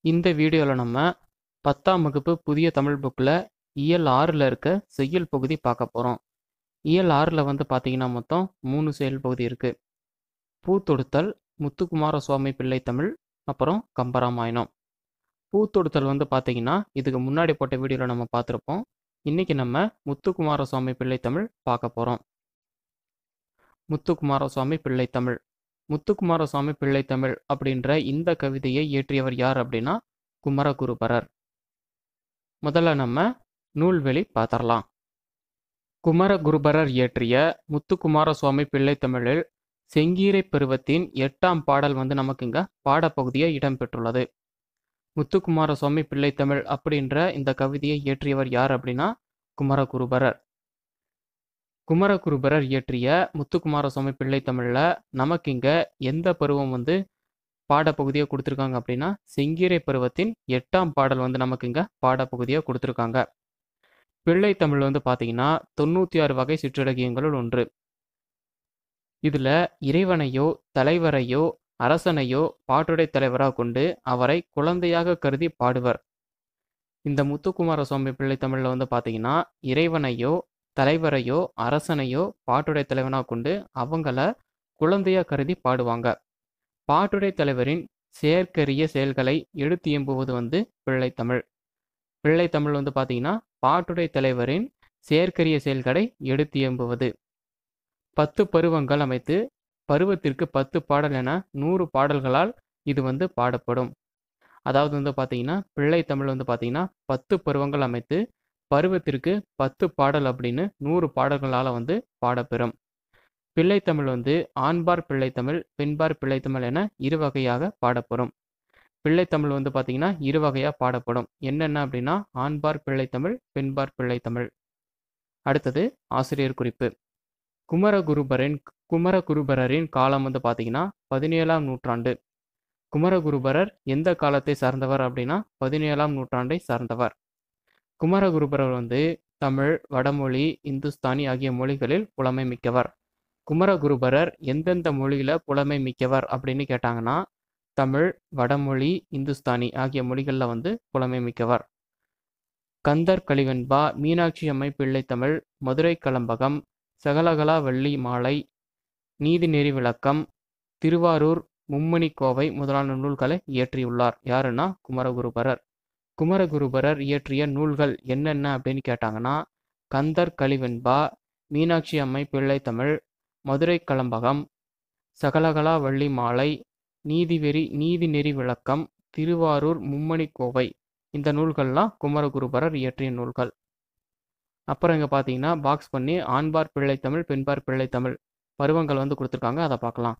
இந்த வீடியோவில் நம்ம பத்தாம் வகுப்பு புதிய தமிழ் புக்கில் இயல் ஆறில் இருக்க செய்யுள் பகுதி பார்க்க போகிறோம் இயல் ஆறில் வந்து பார்த்தீங்கன்னா மொத்தம் மூணு செயல் பகுதி இருக்குது பூத்தொடுத்தல் முத்துக்குமார சுவாமி பிள்ளை தமிழ் அப்புறம் கம்பராமாயணம் பூத்தொடுத்தல் வந்து பார்த்தீங்கன்னா இதுக்கு முன்னாடி போட்ட வீடியோவில் நம்ம பார்த்துருப்போம் இன்றைக்கி நம்ம முத்துக்குமார சுவாமி பிள்ளை தமிழ் பார்க்க போகிறோம் முத்துக்குமார சுவாமி பிள்ளை தமிழ் முத்துக்குமார சுவாமி பிள்ளை தமிழ் அப்படின்ற இந்த கவிதையை இயற்றியவர் யார் அப்படின்னா குமரகுருபரர் முதல்ல நம்ம நூல்வெளி பார்த்தரலாம் குமரகுருபரர் இயற்றிய முத்துக்குமார சுவாமி பிள்ளை தமிழில் செங்கீரை பருவத்தின் எட்டாம் பாடல் வந்து நமக்கு இங்க பாடப்பகுதியை இடம்பெற்றுள்ளது முத்துக்குமார சுவாமி பிள்ளை தமிழ் அப்படின்ற இந்த கவிதையை இயற்றியவர் யார் அப்படின்னா குமரகுருபரர் குமரகுருபரர் இயற்றிய முத்துக்குமார சுவாமி பிள்ளை தமிழில் நமக்கு இங்கே எந்த பருவம் வந்து பாடப்பகுதியாக கொடுத்துருக்காங்க அப்படின்னா செங்கீரை பருவத்தின் எட்டாம் பாடல் வந்து நமக்கு இங்கே பாடப்பகுதியாக கொடுத்துருக்காங்க பிள்ளை தமிழ் வந்து பார்த்தீங்கன்னா தொண்ணூற்றி ஆறு வகை சிற்றிலக்கியங்களுள் ஒன்று இதில் இறைவனையோ தலைவரையோ அரசனையோ பாட்டுடை தலைவராக கொண்டு அவரை குழந்தையாக கருதி பாடுவர் இந்த முத்துக்குமார சுவாமி பிள்ளை தமிழில் வந்து பார்த்தீங்கன்னா இறைவனையோ தலைவரையோ அரசனையோ பாட்டுடை தலைவனாக கொண்டு அவங்கள குழந்தையா கருதி பாடுவாங்க பாட்டுடை தலைவரின் செயற்கரிய செயல்களை எடுத்து எம்புவது வந்து பிள்ளைத்தமிழ் பிள்ளைத்தமிழ் வந்து பார்த்தீங்கன்னா பாட்டுடை தலைவரின் செயற்கரிய செயல்களை எடுத்து எம்புவது பத்து பருவங்கள் அமைத்து பருவத்திற்கு பத்து பாடல் என நூறு பாடல்களால் இது வந்து பாடப்படும் அதாவது வந்து பார்த்தீங்கன்னா பிள்ளை தமிழ் வந்து பார்த்தீங்கன்னா பத்து பருவங்கள் அமைத்து பருவத்திற்கு பத்து பாடல் அப்படின்னு நூறு பாடல்களால் வந்து பாடப்பெறும் பிள்ளைத்தமிழ் வந்து ஆண்பார் பிள்ளைத்தமிழ் பெண்பார் பிள்ளைத்தமிழ் என இரு வகையாக பாடப்படும் பிள்ளைத்தமிழ் வந்து பார்த்தீங்கன்னா இரு வகையாக பாடப்படும் என்னென்ன அப்படின்னா ஆண்பார் பிள்ளைத்தமிழ் பெண்பார் பிள்ளைத்தமிழ் அடுத்தது ஆசிரியர் குறிப்பு குமரகுருபரின் குமரகுருபரரின் காலம் வந்து பார்த்தீங்கன்னா பதினேழாம் நூற்றாண்டு குமரகுருபரர் எந்த காலத்தை சார்ந்தவர் அப்படின்னா பதினேழாம் நூற்றாண்டை சார்ந்தவர் குமரகுருபரர் வந்து தமிழ் வடமொழி இந்துஸ்தானி ஆகிய மொழிகளில் புலமை மிக்கவர் குமரகுருபரர் எந்தெந்த மொழியில புலமை மிக்கவர் அப்படின்னு கேட்டாங்கன்னா தமிழ் வடமொழி இந்துஸ்தானி ஆகிய மொழிகளில் வந்து புலமை மிக்கவர் கந்தர் கலிவெண்பா மீனாட்சி அம்மை பிள்ளை தமிழ் மதுரை கலம்பகம் சகலகலா வள்ளி மாலை நீதிநெறி விளக்கம் திருவாரூர் மும்மணி கோவை முதலான நூல்களை இயற்றியுள்ளார் யாருன்னா குமரகுருபரர் குமரகுருபரர் இயற்றிய நூல்கள் என்னென்ன அப்படின்னு கேட்டாங்கன்னா கந்தர் கலிவெண்பா மீனாட்சி அம்மை பிள்ளை தமிழ் மதுரை கலம்பகம் சகலகலா வள்ளி மாலை நீதிவெறி நீதிநெறி விளக்கம் திருவாரூர் மும்மணி கோவை இந்த நூல்கள்லாம் குமரகுருபரர் இயற்றிய நூல்கள் அப்புறம் இங்கே பார்த்தீங்கன்னா பாக்ஸ் பண்ணி ஆண்பார் பிள்ளை தமிழ் பெண்பார் பிள்ளை தமிழ் பருவங்கள் வந்து கொடுத்துருக்காங்க அதை பார்க்கலாம்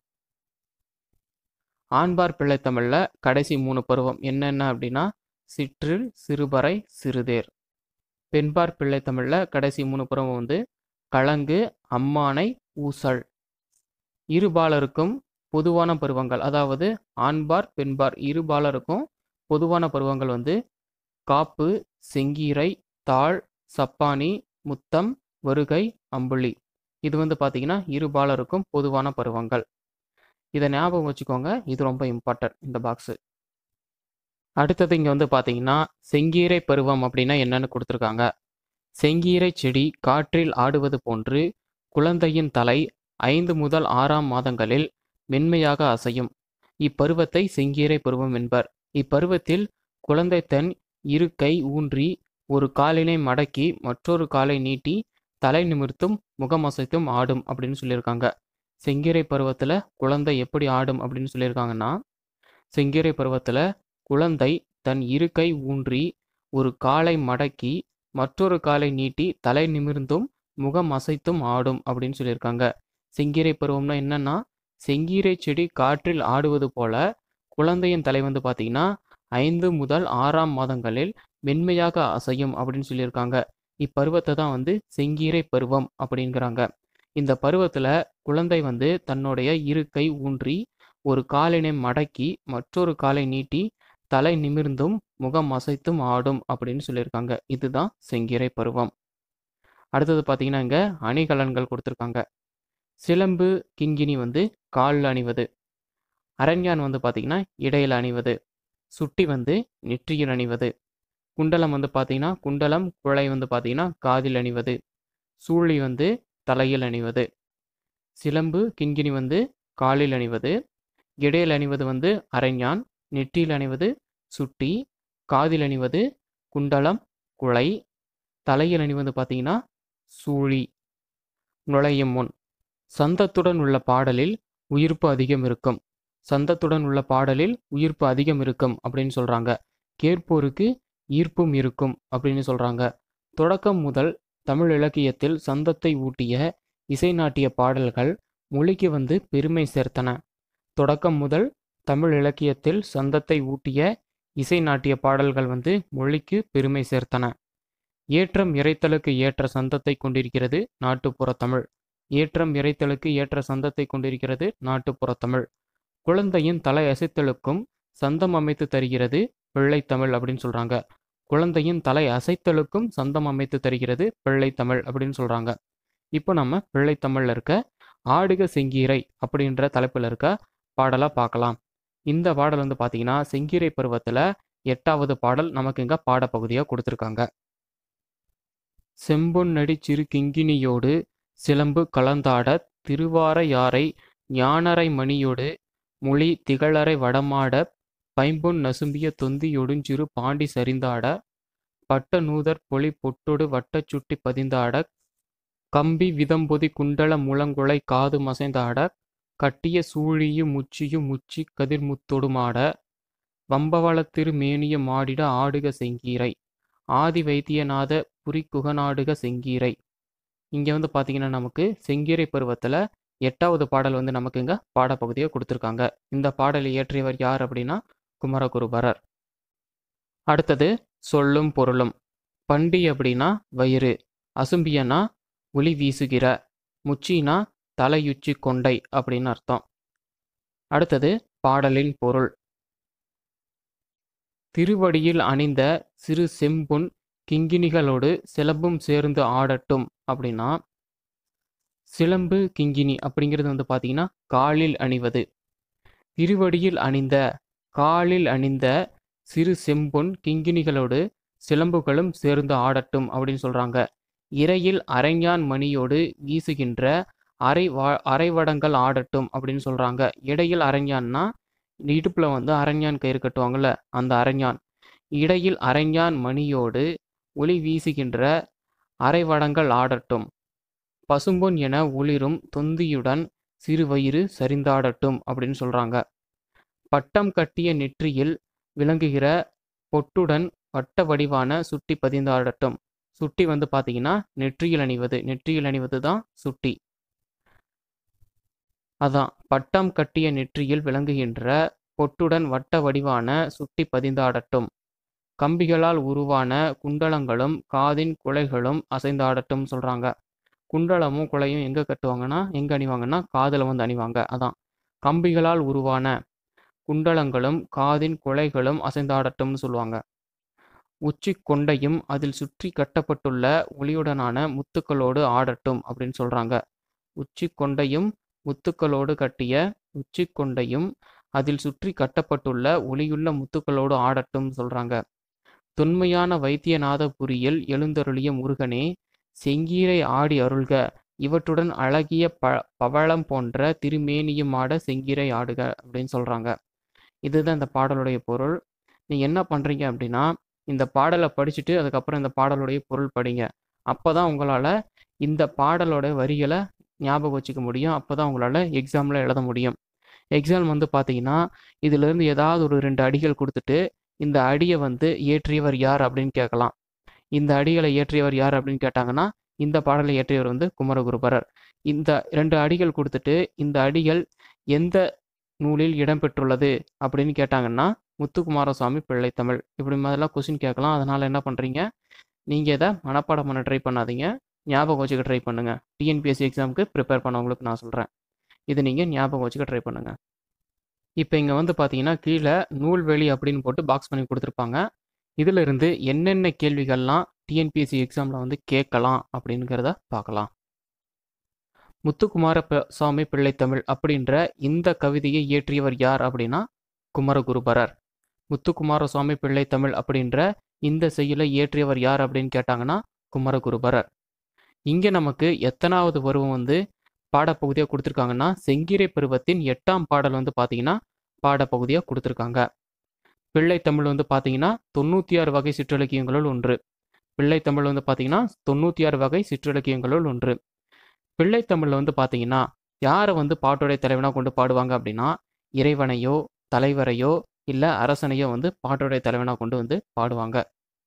ஆண்பார் பிள்ளை தமிழில் கடைசி மூணு பருவம் என்னென்ன அப்படின்னா சிற்றில் சிறுபறை சிறுதேர் பெண்பார் பிள்ளை தமிழில் கடைசி மூணு பருவம் வந்து கலங்கு அம்மானை ஊசல் இருபாலருக்கும் பொதுவான பருவங்கள் அதாவது ஆண்பார் பெண்பார் இருபாலருக்கும் பொதுவான பருவங்கள் வந்து காப்பு செங்கீரை தாழ் சப்பானி முத்தம் வருகை அம்புலி இது வந்து பார்த்தீங்கன்னா இருபாலருக்கும் பொதுவான பருவங்கள் இதை ஞாபகம் வச்சுக்கோங்க இது ரொம்ப இம்பார்ட்டன்ட் இந்த பாக்ஸு அடுத்தது இங்கே வந்து பார்த்தீங்கன்னா செங்கீரை பருவம் அப்படின்னா என்னன்னு கொடுத்துருக்காங்க செங்கீரை செடி காற்றில் ஆடுவது போன்று குழந்தையின் தலை ஐந்து முதல் ஆறாம் மாதங்களில் மென்மையாக அசையும் இப்பருவத்தை செங்கீரை பருவம் என்பர் இப்பருவத்தில் குழந்தை தன் இரு கை ஊன்றி ஒரு காலினை மடக்கி மற்றொரு காலை நீட்டி தலை நிமிர்த்தும் முகமசைத்தும் ஆடும் அப்படின்னு சொல்லியிருக்காங்க செங்கீரை பருவத்தில் குழந்தை எப்படி ஆடும் அப்படின்னு சொல்லியிருக்காங்கன்னா செங்கீரை பருவத்தில் குழந்தை தன் இரு கை ஊன்றி ஒரு காலை மடக்கி மற்றொரு காலை நீட்டி தலை நிமிர்ந்தும் முகம் அசைத்தும் ஆடும் அப்படின்னு சொல்லியிருக்காங்க செங்கீரை பருவம்னா என்னன்னா செங்கீரை செடி காற்றில் ஆடுவது போல குழந்தையின் தலை வந்து பார்த்தீங்கன்னா ஐந்து முதல் ஆறாம் மாதங்களில் மென்மையாக அசையும் அப்படின்னு சொல்லியிருக்காங்க இப்பருவத்தை தான் வந்து செங்கீரை பருவம் அப்படிங்கிறாங்க இந்த பருவத்தில் குழந்தை வந்து தன்னுடைய இரு கை ஊன்றி ஒரு காலினை மடக்கி மற்றொரு காலை நீட்டி தலை நிமிர்ந்தும் முகம் அசைத்தும் ஆடும் அப்படின்னு சொல்லியிருக்காங்க இதுதான் செங்கீரை பருவம் அடுத்தது பார்த்தீங்கன்னா இங்கே அணிகலன்கள் கொடுத்துருக்காங்க சிலம்பு கிங்கினி வந்து காலில் அணிவது அரண்யான் வந்து பார்த்தீங்கன்னா இடையில் அணிவது சுட்டி வந்து நெற்றியில் அணிவது குண்டலம் வந்து பார்த்தீங்கன்னா குண்டலம் குழை வந்து பார்த்தீங்கன்னா காதில் அணிவது சூழி வந்து தலையில் அணிவது சிலம்பு கிண்கிணி வந்து காலில் அணிவது இடையில் அணிவது வந்து அரைஞான் நெற்றியில் அணிவது சுட்டி காதில் அணிவது குண்டலம் குழை தலையில் அணிவது பார்த்தீங்கன்னா சூழி நுழையும் முன் சந்தத்துடன் உள்ள பாடலில் உயிர்ப்பு அதிகம் இருக்கும் சந்தத்துடன் உள்ள பாடலில் உயிர்ப்பு அதிகம் இருக்கும் அப்படின்னு சொல்றாங்க கேட்போருக்கு ஈர்ப்பும் இருக்கும் அப்படின்னு சொல்றாங்க தொடக்கம் முதல் தமிழ் இலக்கியத்தில் சந்தத்தை ஊட்டிய இசை நாட்டிய பாடல்கள் மொழிக்கு வந்து பெருமை சேர்த்தன தொடக்கம் முதல் தமிழ் இலக்கியத்தில் சந்தத்தை ஊட்டிய இசை நாட்டிய பாடல்கள் வந்து மொழிக்கு பெருமை சேர்த்தன ஏற்றம் இறைத்தலுக்கு ஏற்ற சந்தத்தை கொண்டிருக்கிறது நாட்டுப்புற தமிழ் ஏற்றம் இறைத்தலுக்கு ஏற்ற சந்தத்தை கொண்டிருக்கிறது நாட்டுப்புற தமிழ் குழந்தையின் தலை அசைத்தலுக்கும் சந்தம் அமைத்து தருகிறது பிள்ளைத்தமிழ் அப்படின்னு சொல்றாங்க குழந்தையின் தலை அசைத்தலுக்கும் சந்தம் அமைத்து தருகிறது பிள்ளைத்தமிழ் அப்படின்னு சொல்றாங்க இப்போ நம்ம பிள்ளைத்தமிழ்ல இருக்க ஆடுக செங்கீரை அப்படின்ற தலைப்பில் இருக்க பாடலை பார்க்கலாம் இந்த பாடல் வந்து பார்த்தீங்கன்னா செங்கீரை பருவத்தில் எட்டாவது பாடல் நமக்கு இங்கே பாடப்பகுதியாக கொடுத்துருக்காங்க செம்பொன்னடி சிறு கிங்கினியோடு சிலம்பு கலந்தாட திருவார யாரை ஞானரை மணியோடு மொழி திகழரை வடமாட பைம்பொன் நசும்பிய தொந்தியொடுஞ்சிறு பாண்டி சரிந்தாட பட்ட நூதர் பொலி பொட்டொடு வட்டச் சுட்டி பதிந்தாட கம்பி விதம்பொதி குண்டல முழங்குளை காது மசைந்தாட கட்டிய சூழியு முச்சியு முச்சி கதிர்முத்தொடுமாட வம்பவளத்திரு மேனிய மாடிட ஆடுக செங்கீரை ஆதி வைத்தியநாத புரிக்குகநாடுக செங்கீரை இங்கே வந்து பார்த்தீங்கன்னா நமக்கு செங்கீரை பருவத்தில் எட்டாவது பாடல் வந்து நமக்கு இங்கே பாடப்பகுதியை கொடுத்துருக்காங்க இந்த பாடலை இயற்றியவர் யார் அப்படின்னா குமரகுருபரர் அடுத்தது சொல்லும் பொருளும் பண்டி அப்படின்னா வயிறு அசும்பியனா ஒளி வீசுகிற முச்சினா தலையுச்சி கொண்டை அப்படின்னு அர்த்தம் அடுத்தது பாடலின் பொருள் திருவடியில் அணிந்த சிறு செம்பொன் கிங்கினிகளோடு சிலம்பும் சேர்ந்து ஆடட்டும் அப்படின்னா சிலம்பு கிங்கினி அப்படிங்கிறது வந்து பார்த்தீங்கன்னா காலில் அணிவது திருவடியில் அணிந்த காலில் அணிந்த சிறு செம்பொன் கிங்கினிகளோடு சிலம்புகளும் சேர்ந்து ஆடட்டும் அப்படின்னு சொல்றாங்க இறையில் அரைஞான் மணியோடு வீசுகின்ற அரை வா அரைவடங்கள் ஆடட்டும் அப்படின்னு சொல்றாங்க இடையில் அரைஞான்னா இடுப்புல வந்து அரஞ்சான் கயிறு கட்டுவாங்கல்ல அந்த அரஞ்சான் இடையில் அரஞ்சான் மணியோடு ஒளி வீசுகின்ற அரைவடங்கள் ஆடட்டும் பசும்பொன் என ஒளிரும் தொந்தியுடன் சிறு வயிறு சரிந்தாடட்டும் அப்படின்னு சொல்றாங்க பட்டம் கட்டிய நெற்றியில் விளங்குகிற பொட்டுடன் வட்ட வடிவான சுட்டி பதிந்தாடட்டும் சுட்டி வந்து பார்த்தீங்கன்னா நெற்றியில் அணிவது நெற்றியில் அணிவது தான் சுட்டி அதான் பட்டம் கட்டிய நெற்றியில் விளங்குகின்ற பொட்டுடன் வட்ட வடிவான சுட்டி பதிந்தாடட்டும் கம்பிகளால் உருவான குண்டலங்களும் காதின் குலைகளும் அசைந்தாடட்டும் சொல்றாங்க குண்டலமும் குலையும் எங்க கட்டுவாங்கன்னா எங்க அணிவாங்கன்னா காதுல வந்து அணிவாங்க அதான் கம்பிகளால் உருவான குண்டலங்களும் காதின் குலைகளும் அசைந்தாடட்டும்னு சொல்லுவாங்க உச்சி கொண்டையும் அதில் சுற்றி கட்டப்பட்டுள்ள ஒளியுடனான முத்துக்களோடு ஆடட்டும் அப்படின்னு சொல்றாங்க உச்சி கொண்டையும் முத்துக்களோடு கட்டிய உச்சி கொண்டையும் அதில் சுற்றி கட்டப்பட்டுள்ள ஒளியுள்ள முத்துக்களோடு ஆடட்டும் சொல்றாங்க தொன்மையான வைத்தியநாதபுரியில் எழுந்தருளிய முருகனே செங்கீரை ஆடி அருள்க இவற்றுடன் அழகிய ப பவளம் போன்ற திருமேனியும் ஆட செங்கீரை ஆடுக அப்படின்னு சொல்றாங்க இதுதான் இந்த பாடலுடைய பொருள் நீங்க என்ன பண்றீங்க அப்படின்னா இந்த பாடலை படிச்சுட்டு அதுக்கப்புறம் இந்த பாடலுடைய பொருள் படிங்க அப்பதான் உங்களால இந்த பாடலோட வரிகளை ஞாபகம் வச்சுக்க முடியும் அப்பதான் உங்களால எக்ஸாம்ல எழுத முடியும் எக்ஸாம் வந்து பார்த்தீங்கன்னா இதுல இருந்து ஏதாவது ஒரு ரெண்டு அடிகள் கொடுத்துட்டு இந்த அடியை வந்து இயற்றியவர் யார் அப்படின்னு கேட்கலாம் இந்த அடிகளை இயற்றியவர் யார் அப்படின்னு கேட்டாங்கன்னா இந்த பாடலை இயற்றியவர் வந்து குமரகுருபரர் இந்த ரெண்டு அடிகள் கொடுத்துட்டு இந்த அடிகள் எந்த நூலில் இடம்பெற்றுள்ளது அப்படின்னு கேட்டாங்கன்னா முத்துக்குமாரசுவாமி பிள்ளைத்தமிழ் இப்படி மாதிரிலாம் கொஸ்டின் கேட்கலாம் அதனால என்ன பண்றீங்க நீங்க இதை மனப்பாடம் பண்ண ட்ரை பண்ணாதீங்க ஞாபகம் வச்சுக்க ட்ரை பண்ணுங்க டிஎன்பிஎஸ்சி எக்ஸாமுக்கு ப்ரிப்பேர் பண்ணவங்களுக்கு நான் சொல்றேன் இது நீங்க ஞாபகம் வச்சுக்க ட்ரை பண்ணுங்க இப்போ இங்க வந்து பாத்தீங்கன்னா கீழே நூல்வெளி அப்படின்னு போட்டு பாக்ஸ் பண்ணி கொடுத்துருப்பாங்க இதுல இருந்து என்னென்ன கேள்விகள்லாம் டிஎன்பிஎஸ்சி எக்ஸாம்ல வந்து கேட்கலாம் அப்படிங்கிறத பார்க்கலாம் முத்துக்குமார ப- சுவாமி பிள்ளைத்தமிழ் அப்படின்ற இந்த கவிதையை இயற்றியவர் யார் அப்படின்னா குமரகுருபரர் முத்துக்குமார சுவாமி பிள்ளை தமிழ் அப்படின்ற இந்த செய்யுளை இயற்றியவர் யார் அப்படின்னு கேட்டாங்கன்னா குமரகுருபரர் இங்கே நமக்கு எத்தனாவது பருவம் வந்து பாடப்பகுதியாக கொடுத்துருக்காங்கன்னா செங்கிரை பருவத்தின் எட்டாம் பாடல் வந்து பார்த்தீங்கன்னா பாடப்பகுதியாக கொடுத்துருக்காங்க பிள்ளை தமிழ் வந்து பார்த்தீங்கன்னா தொண்ணூற்றி ஆறு வகை சிற்றிலக்கியங்களுள் ஒன்று பிள்ளை தமிழ் வந்து பார்த்தீங்கன்னா தொண்ணூற்றி ஆறு வகை சிற்றிலக்கியங்களுள் ஒன்று பிள்ளை தமிழில் வந்து பார்த்தீங்கன்னா யாரை வந்து பாட்டுடைய தலைவனாக கொண்டு பாடுவாங்க அப்படின்னா இறைவனையோ தலைவரையோ இல்லை அரசனையோ வந்து பாட்டுடைய தலைவனாக கொண்டு வந்து பாடுவாங்க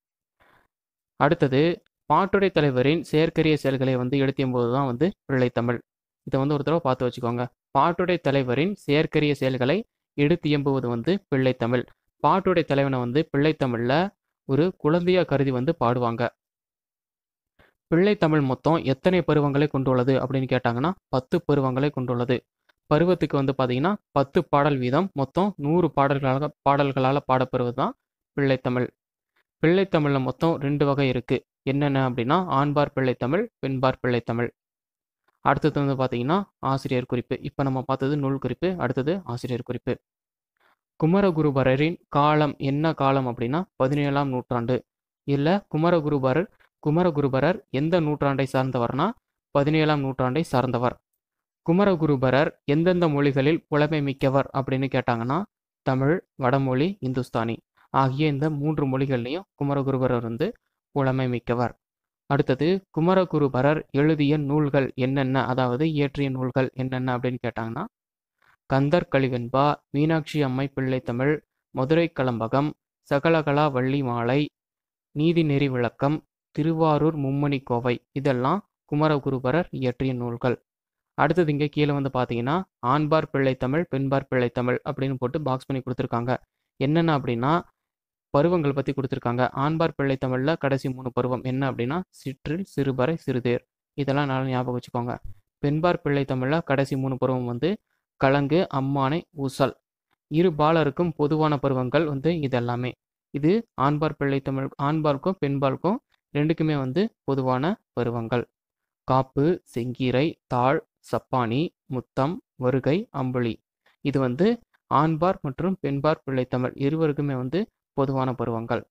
அடுத்தது பாட்டுடை தலைவரின் செயற்கரிய செயல்களை வந்து எழுத்தியும் போது தான் வந்து பிள்ளைத்தமிழ் இதை வந்து ஒரு தடவை பார்த்து வச்சுக்கோங்க பாட்டுடை தலைவரின் செயற்கரிய செயல்களை எடுத்து இயம்புவது வந்து பிள்ளைத்தமிழ் பாட்டுடை தலைவனை வந்து பிள்ளைத்தமிழில் ஒரு குழந்தையா கருதி வந்து பாடுவாங்க பிள்ளைத்தமிழ் மொத்தம் எத்தனை பருவங்களை கொண்டுள்ளது அப்படின்னு கேட்டாங்கன்னா பத்து பருவங்களை கொண்டுள்ளது பருவத்துக்கு வந்து பார்த்தீங்கன்னா பத்து பாடல் வீதம் மொத்தம் நூறு பாடல்களாக பாடல்களால் பாடப்பெறுவது தான் பிள்ளைத்தமிழ் பிள்ளைத்தமிழில் மொத்தம் ரெண்டு வகை இருக்குது என்னென்ன அப்படின்னா ஆண்பார் பிள்ளைத்தமிழ் பெண்பார் பிள்ளைத்தமிழ் அடுத்தது வந்து பார்த்தீங்கன்னா ஆசிரியர் குறிப்பு இப்போ நம்ம பார்த்தது நூல் குறிப்பு அடுத்தது ஆசிரியர் குறிப்பு குமரகுருபரரின் காலம் என்ன காலம் அப்படின்னா பதினேழாம் நூற்றாண்டு இல்லை குமரகுருபரர் குமரகுருபரர் எந்த நூற்றாண்டை சார்ந்தவர்னா பதினேழாம் நூற்றாண்டை சார்ந்தவர் குமரகுருபரர் எந்தெந்த மொழிகளில் புலமை மிக்கவர் அப்படின்னு கேட்டாங்கன்னா தமிழ் வடமொழி இந்துஸ்தானி ஆகிய இந்த மூன்று மொழிகள்லையும் குமரகுருபரர் வந்து புலமை மிக்கவர் அடுத்தது குமரகுருபரர் எழுதிய நூல்கள் என்னென்ன அதாவது இயற்றிய நூல்கள் என்னென்ன அப்படின்னு கேட்டாங்கன்னா கந்தர் கலிவெண்பா மீனாட்சி அம்மை பிள்ளை தமிழ் மதுரை கலம்பகம் சகலகலா வள்ளி மாலை நீதிநெறி விளக்கம் திருவாரூர் மும்மணி கோவை இதெல்லாம் குமரகுருபரர் இயற்றிய நூல்கள் அடுத்தது இங்கே கீழே வந்து பார்த்தீங்கன்னா ஆண்பார் பிள்ளை தமிழ் பெண்பார் பிள்ளை தமிழ் அப்படின்னு போட்டு பாக்ஸ் பண்ணி கொடுத்துருக்காங்க என்னென்ன அப்படின்னா பருவங்கள் பற்றி கொடுத்துருக்காங்க ஆண்பார் பிள்ளை தமிழில் கடைசி மூணு பருவம் என்ன அப்படின்னா சிற்றில் சிறுபறை சிறுதேர் இதெல்லாம் நல்லா ஞாபகம் வச்சுக்கோங்க பெண்பார் பிள்ளை தமிழில் கடைசி மூணு பருவம் வந்து கலங்கு அம்மானை ஊசல் இரு பாலருக்கும் பொதுவான பருவங்கள் வந்து இதெல்லாமே இது ஆண்பார் பிள்ளை தமிழ் ஆண்பார்க்கும் பெண்பார்க்கும் ரெண்டுக்குமே வந்து பொதுவான பருவங்கள் காப்பு செங்கீரை தாழ் சப்பானி முத்தம் வருகை அம்புலி இது வந்து ஆண்பார் மற்றும் பெண்பார் பிள்ளைத்தமிழ் இருவருக்குமே வந்து பொதுவான பருவங்கள்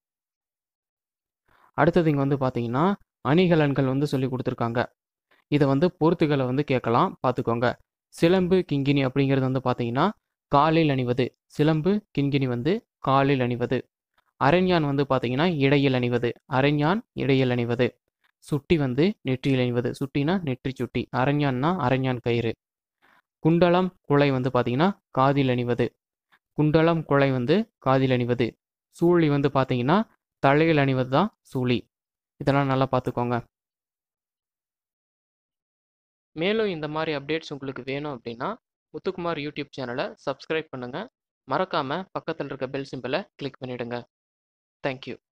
அடுத்தது இங்கே வந்து பார்த்தீங்கன்னா அணிகலன்கள் வந்து சொல்லி கொடுத்துருக்காங்க இதை வந்து பொறுத்துகளை வந்து கேட்கலாம் பார்த்துக்கோங்க சிலம்பு கிங்கினி அப்படிங்கிறது வந்து பார்த்தீங்கன்னா காலில் அணிவது சிலம்பு கிண்கிணி வந்து காலில் அணிவது அரண்யான் வந்து பார்த்தீங்கன்னா இடையில் அணிவது அரண்யான் இடையில் அணிவது சுட்டி வந்து நெற்றியில் அணிவது சுட்டினா நெற்றி சுட்டி அரண்யான்னா அரண்யான் கயிறு குண்டலம் குலை வந்து பார்த்தீங்கன்னா காதில் அணிவது குண்டலம் குலை வந்து காதில் அணிவது சூழி வந்து பார்த்தீங்கன்னா தலையில் அணிவது தான் சூழி இதெல்லாம் நல்லா பார்த்துக்கோங்க மேலும் இந்த மாதிரி அப்டேட்ஸ் உங்களுக்கு வேணும் அப்படின்னா முத்துக்குமார் யூடியூப் சேனலை சப்ஸ்கிரைப் பண்ணுங்கள் மறக்காமல் பக்கத்தில் இருக்க பெல் சிம்பிளை கிளிக் பண்ணிவிடுங்க தேங்க்யூ